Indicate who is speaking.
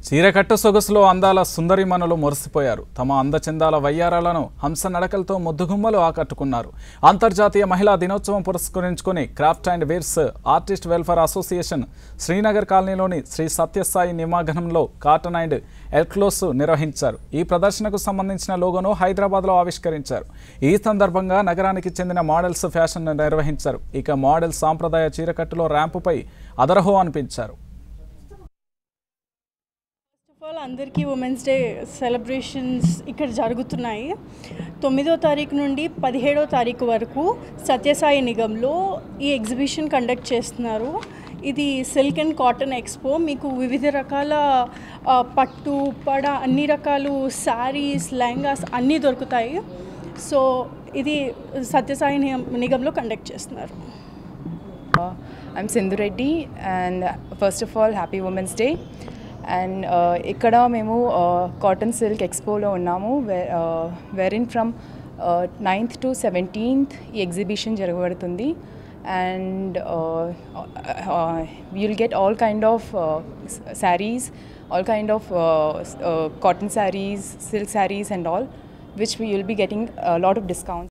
Speaker 1: చీరకట్టు సొగసులో అందాల సుందరిమణులు మురిసిపోయారు తమ అందచందాల వయ్యారాలను హంస నడకలతో ముద్దుగుమ్మలు ఆకట్టుకున్నారు అంతర్జాతీయ మహిళా దినోత్సవం పురస్కరించుకుని craft and wares artist welfare association Srinagar కాలనీలోని శ్రీ సత్యసాయి నిమాఘనంలో కాటన్ అండ్ ఎల్క్లోస్ నిర్వహించారు ఈ ప్రదర్శనకు సంబంధించిన లోగోను హైదరాబాద్లో ఆవిష్కరించారు ఈ సందర్భంగా నగరానికి చెందిన మోడల్స్ ఫ్యాషన్ నిర్వహించారు ఇక మోడల్ సాంప్రదాయ చీరకట్టులో ర్యాంపుపై అదరహో అనిపించారు
Speaker 2: ఫస్ట్ ఆఫ్ ఆల్ అందరికీ ఉమెన్స్ డే సెలబ్రేషన్స్ ఇక్కడ జరుగుతున్నాయి తొమ్మిదో తారీఖు నుండి పదిహేడో తారీఖు వరకు సత్యసాయి నిగంలో ఈ ఎగ్జిబిషన్ కండక్ట్ చేస్తున్నారు ఇది సిల్క్ అండ్ కాటన్ ఎక్స్పో మీకు వివిధ రకాల ఆ, పట్టు పడ అన్ని రకాలు శారీస్ లెహంగాస్ అన్నీ దొరుకుతాయి సో ఇది సత్యసాయి నిగం- నిగంలో కండక్ట్ చేస్తున్నారు
Speaker 3: Uh, I'm Sindhu Reddy, and uh, first of all, happy Women's Day. And ఇక్కడ మేము కాటన్ సిల్క్ ఎక్స్పోలో ఉన్నాము వెరిన్ ఫ్రమ్ నైన్త్ టు సెవెంటీన్త్ ఈ ఎగ్జిబిషన్ జరగబడుతుంది and will get all kind of saris all kind of cotton saris silk saris and all which we will be getting lot of discounts